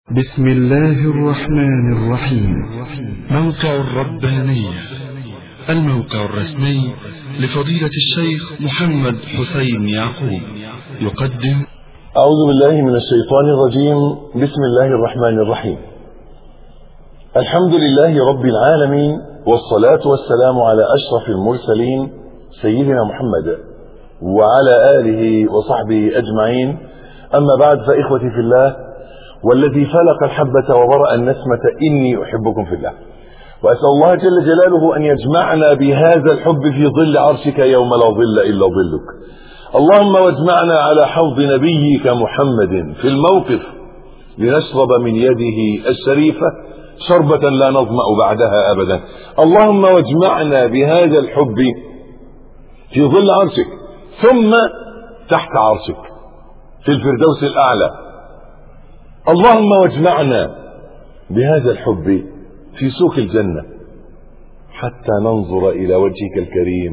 بسم الله الرحمن الرحيم موقع الربانية الموقع الرسمي لفضيلة الشيخ محمد حسين يعقوب يقدم أعوذ بالله من الشيطان الرجيم بسم الله الرحمن الرحيم الحمد لله رب العالمين والصلاة والسلام على أشرف المرسلين سيدنا محمد وعلى آله وصحبه أجمعين أما بعد فإخوتي في الله والذي فلق الحبة وبرأ النسمة إني أحبكم في الله وأسأل الله جل جلاله أن يجمعنا بهذا الحب في ظل عرشك يوم لا ظل إلا ظلك اللهم واجمعنا على حوض نبيك محمد في الموقف لنشرب من يده الشريفة شربة لا نظمأ بعدها أبدا اللهم واجمعنا بهذا الحب في ظل عرشك ثم تحت عرشك في الفردوس الأعلى اللهم واجمعنا بهذا الحب في سوق الجنة حتى ننظر إلى وجهك الكريم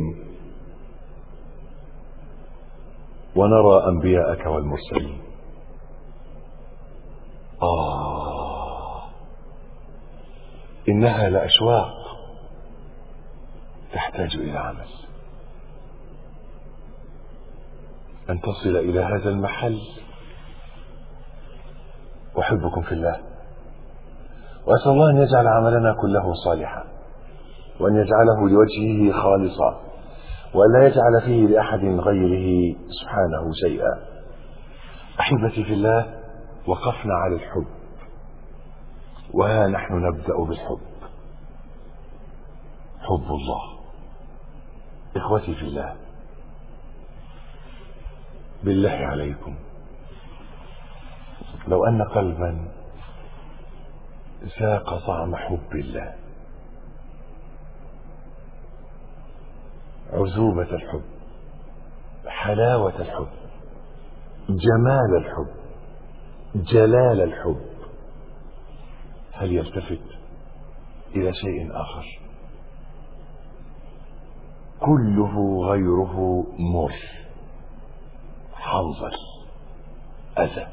ونرى أنبياءك والمرسلين آه إنها لأشواق تحتاج إلى عمل أن تصل إلى هذا المحل أحبكم في الله وأسأل الله أن يجعل عملنا كله صالحا وأن يجعله لوجهه خالصا وأن لا يجعل فيه لأحد غيره سبحانه شيئا أحبتي في الله وقفنا على الحب وها نحن نبدأ بالحب حب الله إخوتي في الله بالله عليكم لو أن قلبا ذاق طعم حب الله عذوبة الحب حلاوة الحب جمال الحب جلال الحب هل يلتفت إلى شيء آخر كله غيره مر حنظل أذى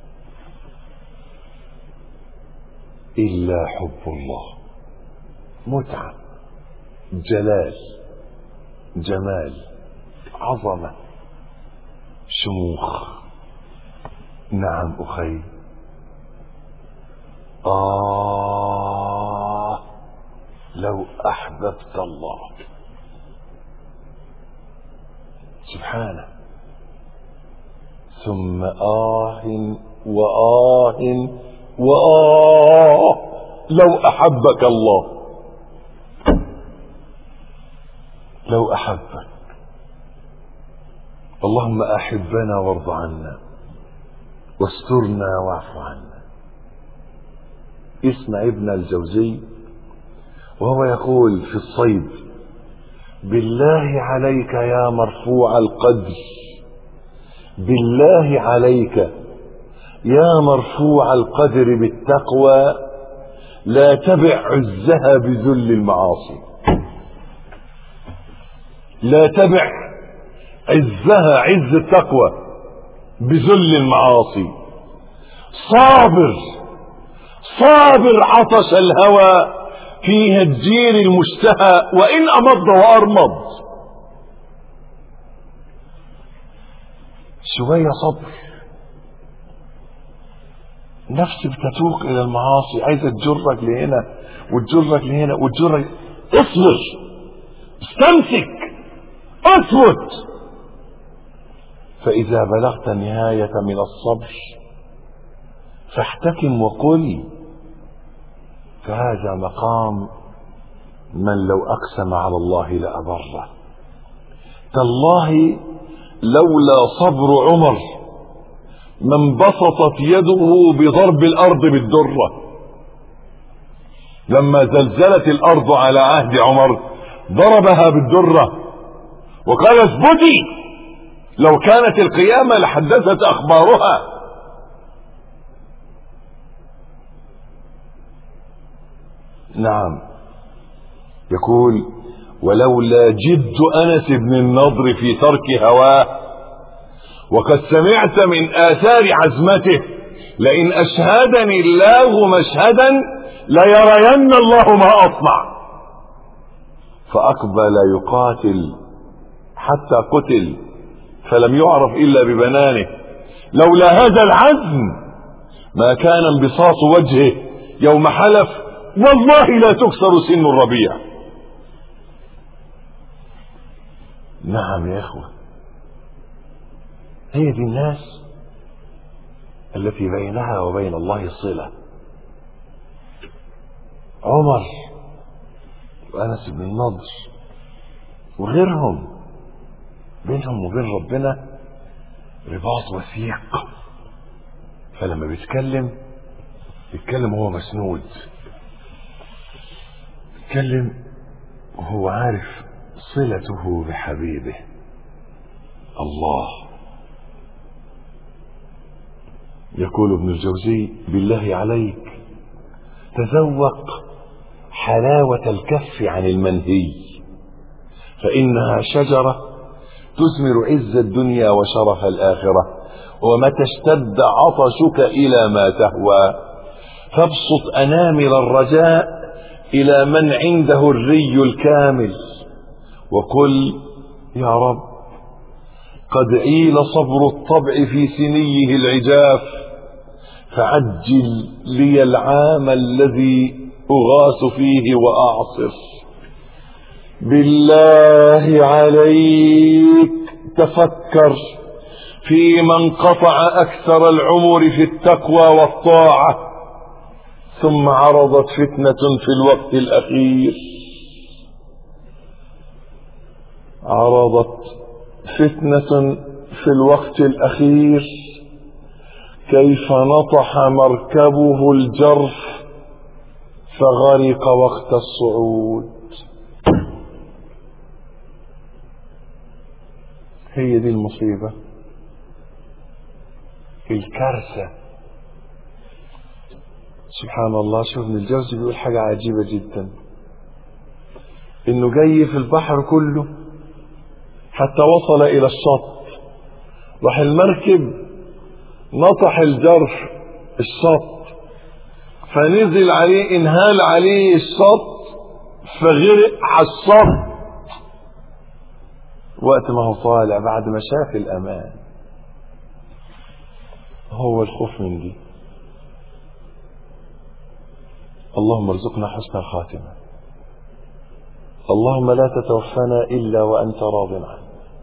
إلا حب الله متعة جلال جمال عظمة شموخ نعم أخي آه لو أحببت الله سبحانه ثم آه وآه وآه لو أحبك الله لو أحبك اللهم أحبنا وارض عنا واسترنا واعف عنا اسمع ابن الجوزي وهو يقول في الصيد بالله عليك يا مرفوع القدر بالله عليك يا مرفوع القدر بالتقوى لا تبع عزها بذل المعاصي لا تبع عزها عز التقوى بذل المعاصي صابر صابر عطش الهوى في هجير المشتهى وإن أمض وأرمض شوية صبر نفس بتتوق الى المعاصي عايزه تجرك لهنا وتجرك لهنا وتجرك اصبر استمسك اثبت فاذا بلغت النهايه من الصبر فاحتكم وقل فهذا مقام من لو اقسم على الله لابره تالله لولا صبر عمر ما انبسطت يده بضرب الارض بالدره لما زلزلت الارض على عهد عمر ضربها بالدره وقال اثبتي لو كانت القيامه لحدثت اخبارها نعم يقول ولولا جد انس بن النضر في ترك هواه وقد سمعت من آثار عزمته لئن أشهدني الله مشهدا ليرين الله ما أصنع فأقبل يقاتل حتى قتل فلم يعرف إلا ببنانه لولا هذا العزم ما كان انبساط وجهه يوم حلف والله لا تكسر سن الربيع نعم يا إخوة هي دي الناس التي بينها وبين الله صلة عمر وأنس بن النضر وغيرهم بينهم وبين ربنا رباط وثيق فلما بيتكلم بيتكلم وهو مسنود بيتكلم وهو عارف صلته بحبيبه الله يقول ابن الجوزي بالله عليك تذوق حلاوة الكف عن المنهي فإنها شجرة تثمر عز الدنيا وشرف الآخرة ومتى اشتد عطشك إلى ما تهوى فابسط أنامل الرجاء إلى من عنده الري الكامل وقل يا رب قد عيل صبر الطبع في سنيه العجاف فعجل لي العام الذي أغاث فيه وأعصف بالله عليك تفكر في من قطع أكثر العمر في التقوى والطاعة ثم عرضت فتنة في الوقت الأخير عرضت فتنة في الوقت الأخير كيف نطح مركبه الجرف فغرق وقت الصعود هي دي المصيبة الكارثة سبحان الله شوف ابن الجوزي بيقول حاجة عجيبة جدا انه جاي في البحر كله حتى وصل الى الشط راح المركب نطح الجرف الشط فنزل عليه انهال عليه الشط فغرق على الشط وقت ما هو طالع بعد ما شاف الامان هو الخوف من دي اللهم ارزقنا حسن الخاتمة اللهم لا تتوفنا إلا وأنت راض عنا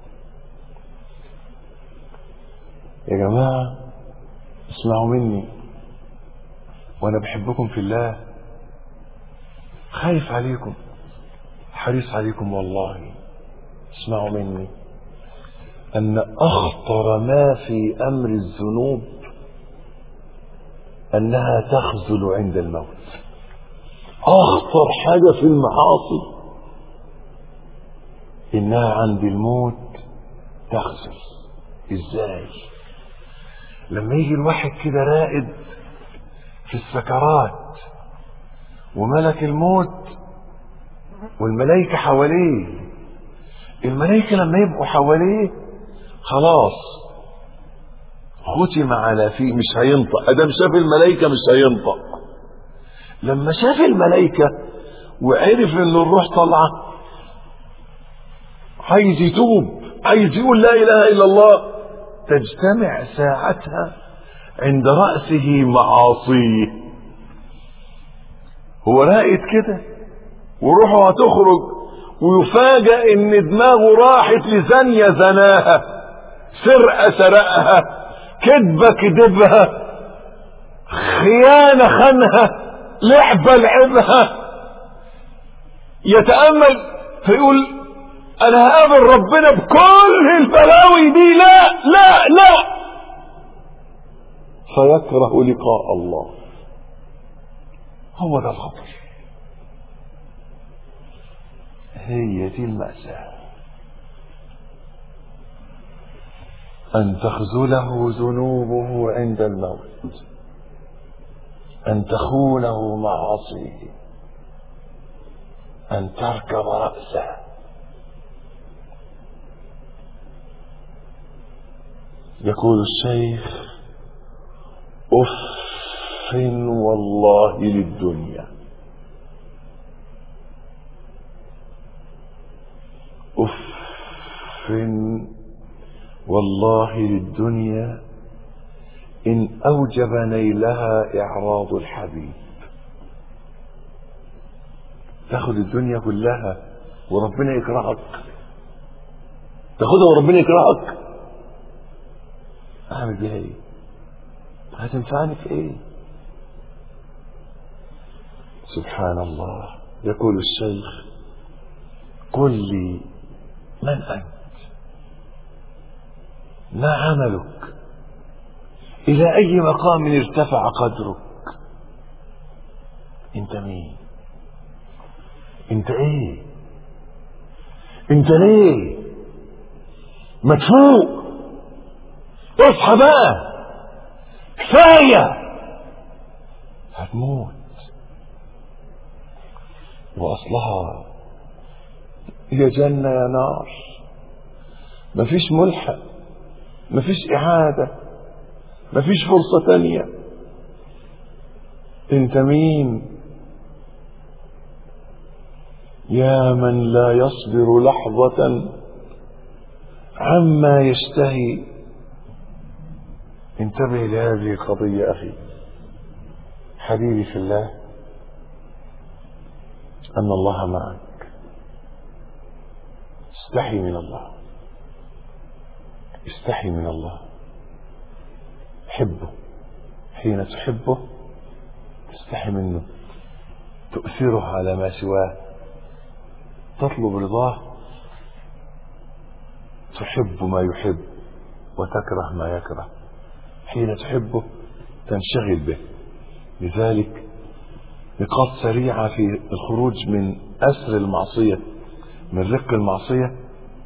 يا جماعة اسمعوا مني وأنا بحبكم في الله خايف عليكم حريص عليكم والله اسمعوا مني أن أخطر ما في أمر الذنوب أنها تخذل عند الموت أخطر حاجة في المعاصي إنها عند الموت تخذل إزاي لما يجي الواحد كده رائد في السكرات وملك الموت والملائكة حواليه الملائكة لما يبقوا حواليه خلاص ختم على فيه مش هينطق ادم شاف الملائكة مش هينطق لما شاف الملائكة وعرف ان الروح طالعة عايز يتوب عايز يقول لا اله الا الله تجتمع ساعتها عند رأسه معاصيه هو راقد كده وروحه هتخرج ويفاجأ ان دماغه راحت لزانية زناها سرقة سرقها كذبة كذبها خيانة خانها لعبة لعبها يتأمل فيقول انا هقابل ربنا بكل البلاوي دي لا لا لا فيكره لقاء الله هو ده الخطر هي دي المأساة أن تخذله ذنوبه عند الموت أن تخونه معاصيه أن تركب رأسه يقول الشيخ أف والله للدنيا أف والله للدنيا إن أوجب نيلها إعراض الحبيب تاخد الدنيا كلها وربنا يكرهك تاخدها وربنا يكرهك أعمل بيها إيه؟ هتنفعني في إيه؟ سبحان الله يقول الشيخ قل لي من أنت ما عملك إلى أي مقام ارتفع قدرك أنت مين أنت إيه أنت ليه مدفوق اصحى بقى كفاية هتموت وأصلها يا جنة يا نار مفيش ملحق مفيش إعادة مفيش فرصة تانية انت مين يا من لا يصبر لحظة عما يشتهي انتبه لهذه القضية أخي حبيبي في الله أن الله معك استحي من الله استحي من الله حبه حين تحبه تستحي منه تؤثره على ما سواه تطلب رضاه تحب ما يحب وتكره ما يكره حين تحبه تنشغل به لذلك نقاط سريعة في الخروج من أسر المعصية من رق المعصية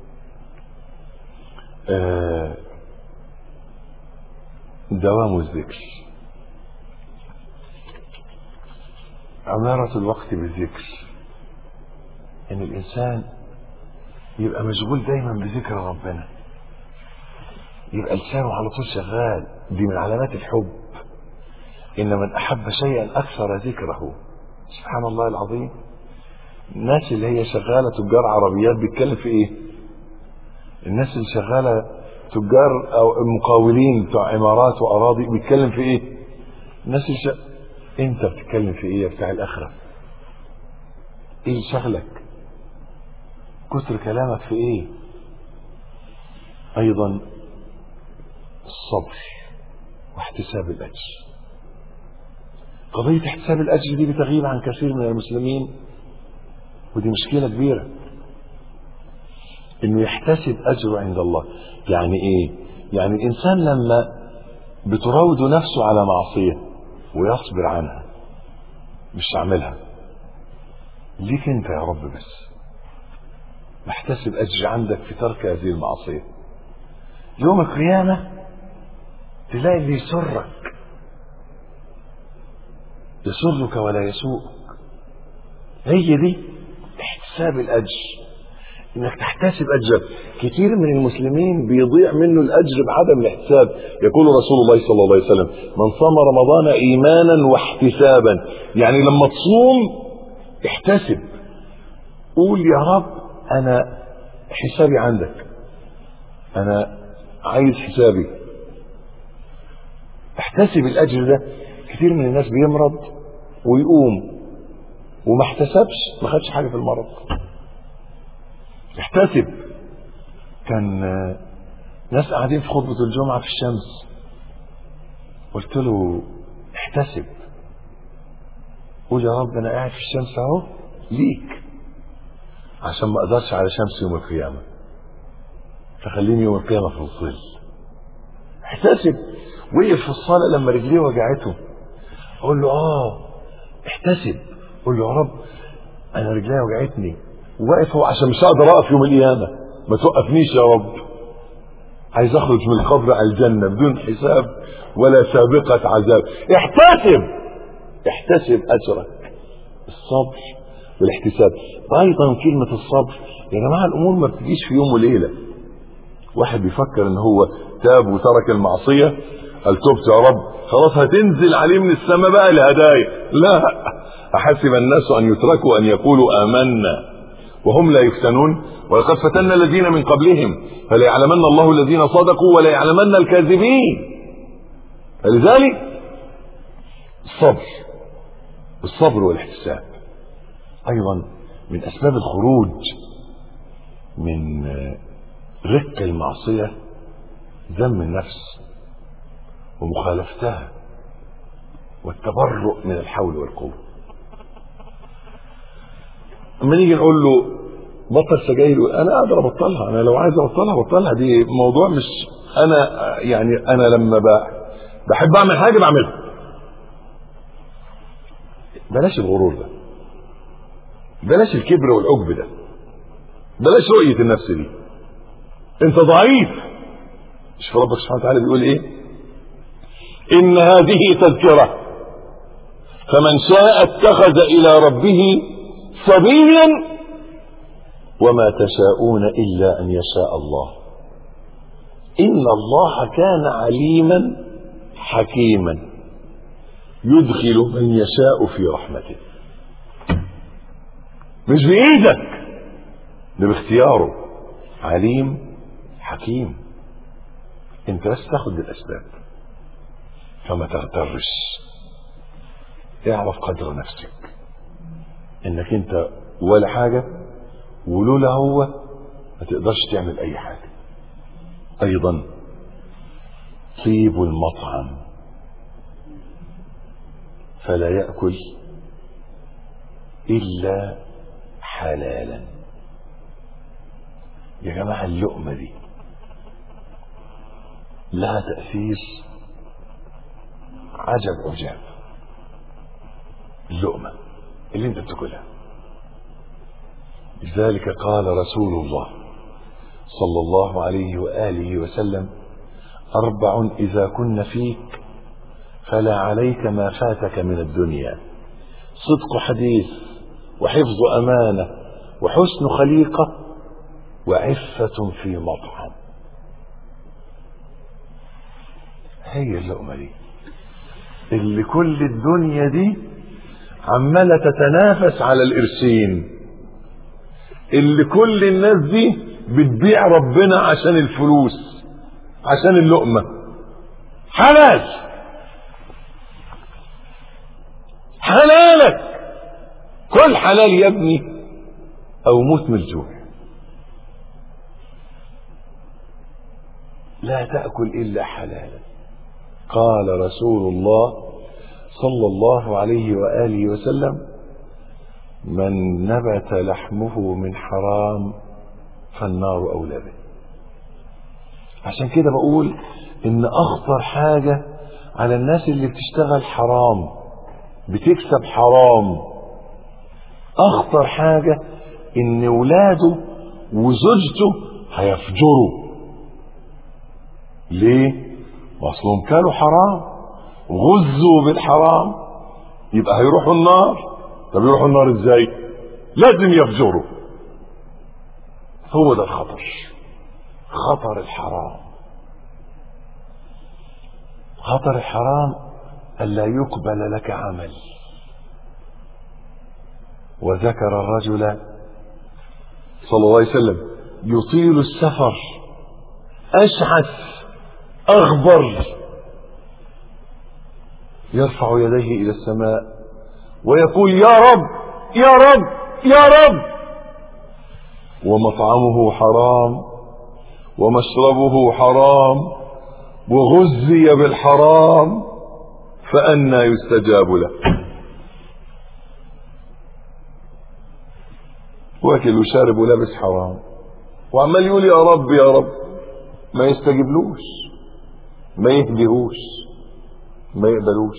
آه دوام الذكر عمارة الوقت بالذكر ان الانسان يبقى مشغول دايما بذكر ربنا يبقى لسانه على طول شغال دي من علامات الحب ان من احب شيئا اكثر ذكره سبحان الله العظيم الناس اللي هي شغاله تجار عربيات بيتكلم في ايه الناس اللي شغاله تجار او مقاولين بتوع عمارات واراضي بيتكلم في ايه الناس اللي ش... انت بتتكلم في ايه بتاع الاخره ايه اللي شغلك كثر كلامك في ايه ايضا الصبر واحتساب الاجر قضية احتساب الاجر دي بتغيب عن كثير من المسلمين ودي مشكلة كبيرة انه يحتسب اجره عند الله يعني ايه يعني الانسان لما بتراود نفسه على معصية ويصبر عنها مش تعملها ليك انت يا رب بس محتسب اجر عندك في ترك هذه المعصية يوم القيامة تلاقي اللي يسرك يسرك ولا يسوءك هي دي احتساب الاجر انك تحتسب اجر كتير من المسلمين بيضيع منه الاجر بعدم الاحتساب يقول رسول الله صلى الله عليه وسلم من صام رمضان ايمانا واحتسابا يعني لما تصوم احتسب قول يا رب انا حسابي عندك انا عايز حسابي احتسب الاجر ده كتير من الناس بيمرض ويقوم وما احتسبش ما خدش حاجه في المرض احتسب كان ناس قاعدين في خطبة الجمعة في الشمس قلت له احتسب قول يا رب انا قاعد في الشمس اهو ليك عشان ما اقدرش على شمس يوم القيامة فخليني يوم القيامة في الظل احتسب وقف في الصلاة لما رجليه وجعته اقول له اه احتسب قول له يا رب انا رجلي وجعتني واقف هو عشان مش هقدر اقف يوم القيامه ما توقفنيش يا رب عايز اخرج من القبر على الجنه بدون حساب ولا سابقه عذاب احتسب احتسب اجرك الصبر والاحتساب ايضا كلمه الصبر يا جماعه الامور ما بتجيش في يوم وليله واحد بيفكر ان هو تاب وترك المعصيه قال تبت يا رب خلاص هتنزل عليه من السماء بقى الهدايا لا أحسب الناس أن يتركوا أن يقولوا آمنا وهم لا يفتنون ولقد فتنا الذين من قبلهم فلا يعلمن الله الذين صدقوا ولا يعلمن الكاذبين فلذلك الصبر الصبر والاحتساب أيضا من أسباب الخروج من رق المعصية ذم النفس ومخالفتها والتبرؤ من الحول والقوة اما نيجي نقول له بطل سجاير انا اقدر ابطلها انا لو عايز ابطلها ابطلها دي موضوع مش انا يعني انا لما بحب اعمل حاجه بعملها بلاش الغرور ده بلاش الكبر والعجب ده بلاش رؤيه النفس دي انت ضعيف شوف ربك سبحانه وتعالى بيقول ايه ان هذه تذكره فمن شاء اتخذ الى ربه سبيلا وما تشاءون الا ان يشاء الله ان الله كان عليما حكيما يدخل من يشاء في رحمته مش بايدك ده باختياره عليم حكيم انت بس تاخد بالاسباب فما تغترش اعرف قدر نفسك انك انت ولا حاجة ولولا هو ما تقدرش تعمل اي حاجة ايضا طيب المطعم فلا يأكل الا حلالا يا جماعة اللقمة دي لها تأثير عجب عجاب اللقمة اللي انت بتاكلها لذلك قال رسول الله صلى الله عليه وآله وسلم أربع إذا كن فيك فلا عليك ما فاتك من الدنيا صدق حديث وحفظ أمانة وحسن خليقة وعفة في مطعم هي اللقمة دي اللي كل الدنيا دي عمالة تتنافس على القرشين اللي كل الناس دي بتبيع ربنا عشان الفلوس عشان اللقمة حلال حلالك كل حلال يا ابني او موت من الجوع لا تأكل إلا حلالا قال رسول الله صلى الله عليه وآله وسلم من نبت لحمه من حرام فالنار أولى به عشان كده بقول إن أخطر حاجة على الناس اللي بتشتغل حرام بتكسب حرام أخطر حاجة إن ولاده وزوجته هيفجروا ليه؟ اصلهم كانوا حرام غزوا بالحرام يبقى هيروحوا النار طب يروحوا النار ازاي؟ لازم يفجروا هو ده الخطر خطر الحرام خطر الحرام ألا يقبل لك عمل وذكر الرجل صلى الله عليه وسلم يطيل السفر أشعث أغبر يرفع يديه إلى السماء ويقول يا رب يا رب يا رب ومطعمه حرام ومشربه حرام وغزي بالحرام فأنى يستجاب له واكل وشارب ولابس حرام وعمال يقول يا رب يا رب ما يستجيبلوش ما يهديهوش ما يقبلوش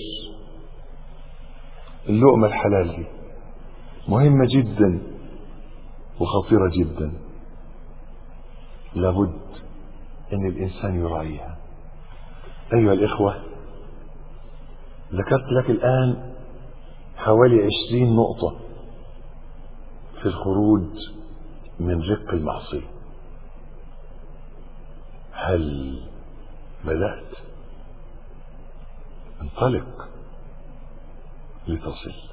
اللقمة الحلال دي مهمة جدا وخطيرة جدا لابد ان الانسان يراعيها ايها الاخوة ذكرت لك الان حوالي عشرين نقطة في الخروج من رق المعصية هل بدأت انطلق لتصل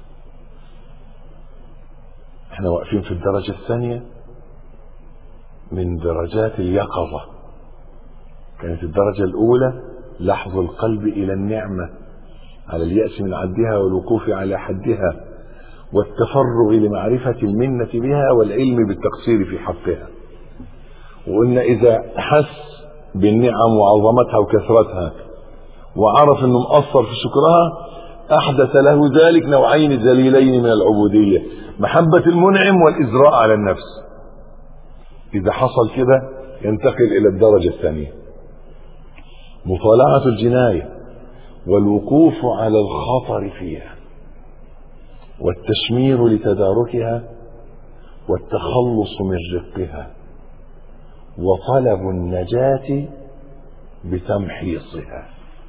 احنا واقفين في الدرجة الثانية من درجات اليقظة كانت الدرجة الأولى لحظ القلب إلى النعمة على اليأس من عدها والوقوف على حدها والتفرغ لمعرفة المنة بها والعلم بالتقصير في حقها وقلنا إذا حس بالنعم وعظمتها وكثرتها وعرف أنه مقصر في شكرها أحدث له ذلك نوعين ذليلين من العبودية محبة المنعم والإزراء على النفس إذا حصل كده ينتقل إلى الدرجة الثانية مطالعة الجناية والوقوف على الخطر فيها والتشمير لتداركها والتخلص من رقها وطلب النجاة بتمحيصها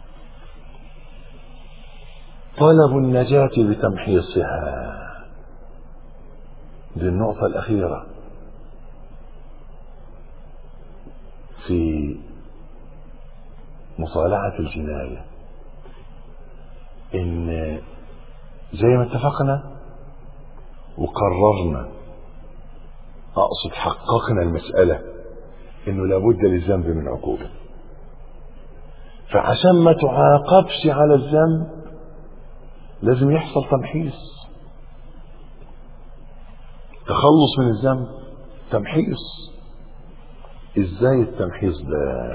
طلب النجاة بتمحيصها دي النقطة الأخيرة في مصالحة الجناية إن زي ما اتفقنا وقررنا أقصد حققنا المسألة إنه لابد للذنب من عقوبة فعشان ما تعاقبش على الذنب لازم يحصل تمحيص تخلص من الذنب تمحيص ازاي التمحيص ده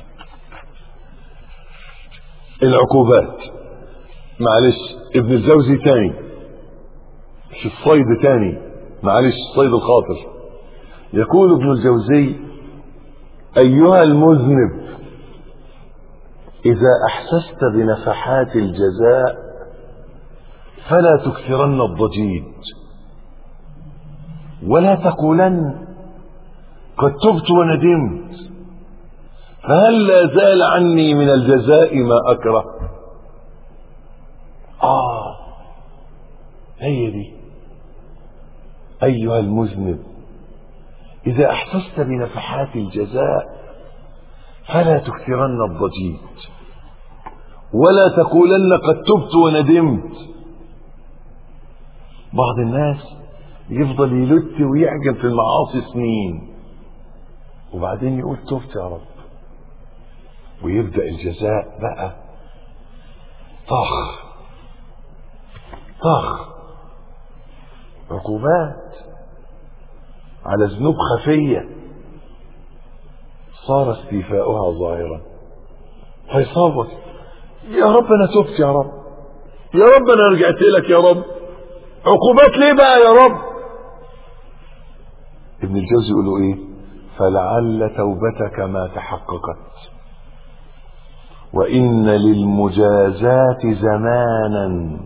العقوبات معلش ابن الجوزي تاني في الصيد تاني معلش الصيد الخاطر يقول ابن الجوزي ايها المذنب اذا احسست بنفحات الجزاء فلا تكثرن الضجيج ولا تقولن قد تبت وندمت فهل لا زال عني من الجزاء ما أكره آه هي دي أيها المذنب إذا أحسست بنفحات الجزاء فلا تكثرن الضجيج ولا تقولن قد تبت وندمت بعض الناس يفضل يلت ويعجب في المعاصي سنين وبعدين يقول تبت يا رب ويبدأ الجزاء بقى طخ طخ عقوبات على ذنوب خفية صار استيفاؤها ظاهرا فيصوت يا رب انا تبت يا رب يا رب انا رجعت لك يا رب عقوبات ليه بقى يا رب ابن الجوزي يقول له ايه فلعل توبتك ما تحققت وان للمجازات زمانا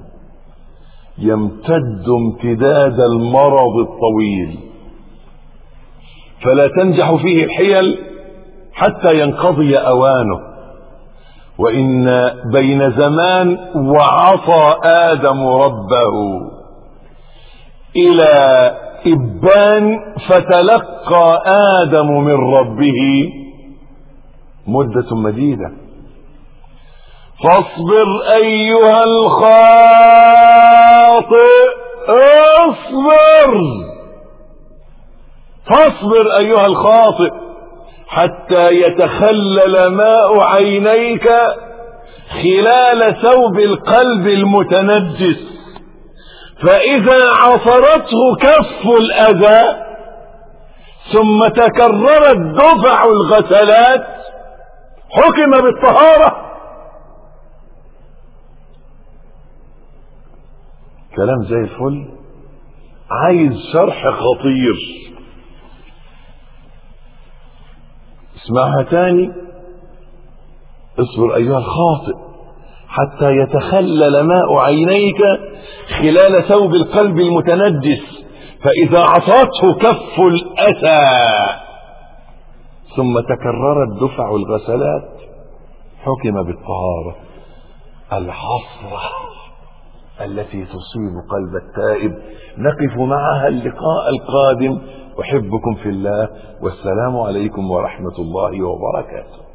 يمتد امتداد المرض الطويل فلا تنجح فيه الحيل حتى ينقضي اوانه وان بين زمان وعصى ادم ربه الى ابان فتلقى ادم من ربه مده مديده فاصبر ايها الخاطئ اصبر فاصبر ايها الخاطئ حتى يتخلل ماء عينيك خلال ثوب القلب المتنجس فإذا عصرته كف الأذى ثم تكررت دفع الغسلات حكم بالطهارة كلام زي الفل عايز شرح خطير اسمعها تاني اصبر ايها الخاطئ حتى يتخلل ماء عينيك خلال ثوب القلب المتنجس فإذا عصته كف الأسى ثم تكررت دفع الغسلات حكم بالطهارة الحسرة التي تصيب قلب التائب نقف معها اللقاء القادم أحبكم في الله والسلام عليكم ورحمة الله وبركاته